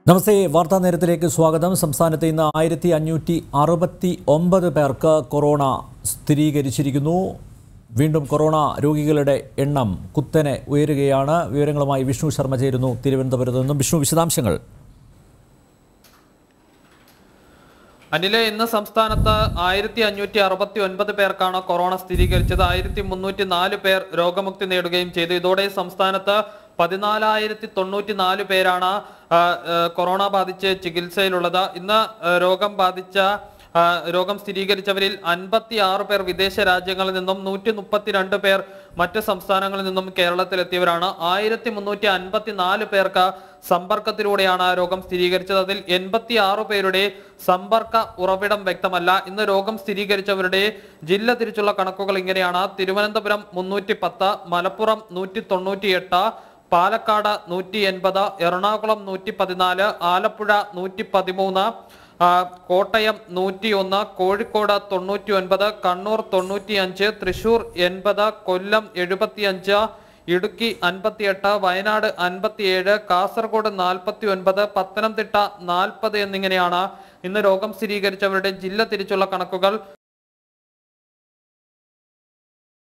നമസ്തേ വാർത്താ നേരത്തിലേക്ക് സ്വാഗതം സംസ്ഥാനത്ത് ഇന്ന് ആയിരത്തി അഞ്ഞൂറ്റി അറുപത്തി ഒമ്പത് പേർക്ക് കൊറോണ സ്ഥിരീകരിച്ചിരിക്കുന്നു വീണ്ടും കൊറോണ രോഗികളുടെ എണ്ണം കുത്തനെ ഉയരുകയാണ് വിവരങ്ങളുമായി വിഷ്ണു ശർമ്മ ചേരുന്നു തിരുവനന്തപുരത്ത് നിന്നും വിഷ്ണു വിശദാംശങ്ങൾ അനിലെ ഇന്ന് സംസ്ഥാനത്ത് ആയിരത്തി അഞ്ഞൂറ്റി അറുപത്തി ഒൻപത് പേർക്കാണ് കൊറോണ സ്ഥിരീകരിച്ചത് ആയിരത്തി മുന്നൂറ്റി നാല് പേർ രോഗമുക്തി നേടുകയും ചെയ്തു ഇതോടെ സംസ്ഥാനത്ത് പതിനാലായിരത്തി തൊണ്ണൂറ്റി നാല് പേരാണ് ആ, ആ, കൊറോണ ബാധിച്ച് ചികിത്സയിലുള്ളത് ഇന്ന് ആ, രോഗം ബാധിച്ച ആ, രോഗം സ്ഥിരീകരിച്ചവരിൽ അൻപത്തി ആറ് പേർ വിദേശ രാജ്യങ്ങളിൽ നിന്നും നൂറ്റി മുപ്പത്തിരണ്ട് പേർ മറ്റ് സംസ്ഥാനങ്ങളിൽ നിന്നും കേരളത്തിലെത്തിയവരാണ് ആയിരത്തി മുന്നൂറ്റി അൻപത്തി നാല് പേർക്ക് സമ്പർക്കത്തിലൂടെയാണ് രോഗം സ്ഥിരീകരിച്ചത് അതിൽ എൺപത്തി ആറ് പേരുടെ സമ്പർക്ക ഉറവിടം വ്യക്തമല്ല ഇന്ന് രോഗം സ്ഥിരീകരിച്ചവരുടെ ജില്ല തിരിച്ചുള്ള കണക്കുകൾ ഇങ്ങനെയാണ് തിരുവനന്തപുരം മുന്നൂറ്റി പത്ത് മലപ്പുറം നൂറ്റി തൊണ്ണൂറ്റി എട്ട് പാലക്കാട് നൂറ്റി എൺപത് എറണാകുളം നൂറ്റി പതിനാല് ആലപ്പുഴ നൂറ്റി പതിമൂന്ന് ആ, കോട്ടയം നൂറ്റി ഒന്ന് കോഴിക്കോട് തൊണ്ണൂറ്റി ഒൻപത് കണ്ണൂർ തൊണ്ണൂറ്റി അഞ്ച് തൃശൂർ എൺപത് കൊല്ലം എഴുപത്തിയഞ്ച് ഇടുക്കി അൻപത്തിയെട്ട് വയനാട് അൻപത്തിയേഴ് കാസർഗോഡ് നാൽപ്പത്തി ഒൻപത് പത്തനംതിട്ട നാൽപ്പത് എന്നിങ്ങനെയാണ് ഇന്ന് രോഗം സ്ഥിരീകരിച്ചവരുടെ ജില്ല തിരിച്ചുള്ള കണക്കുകൾ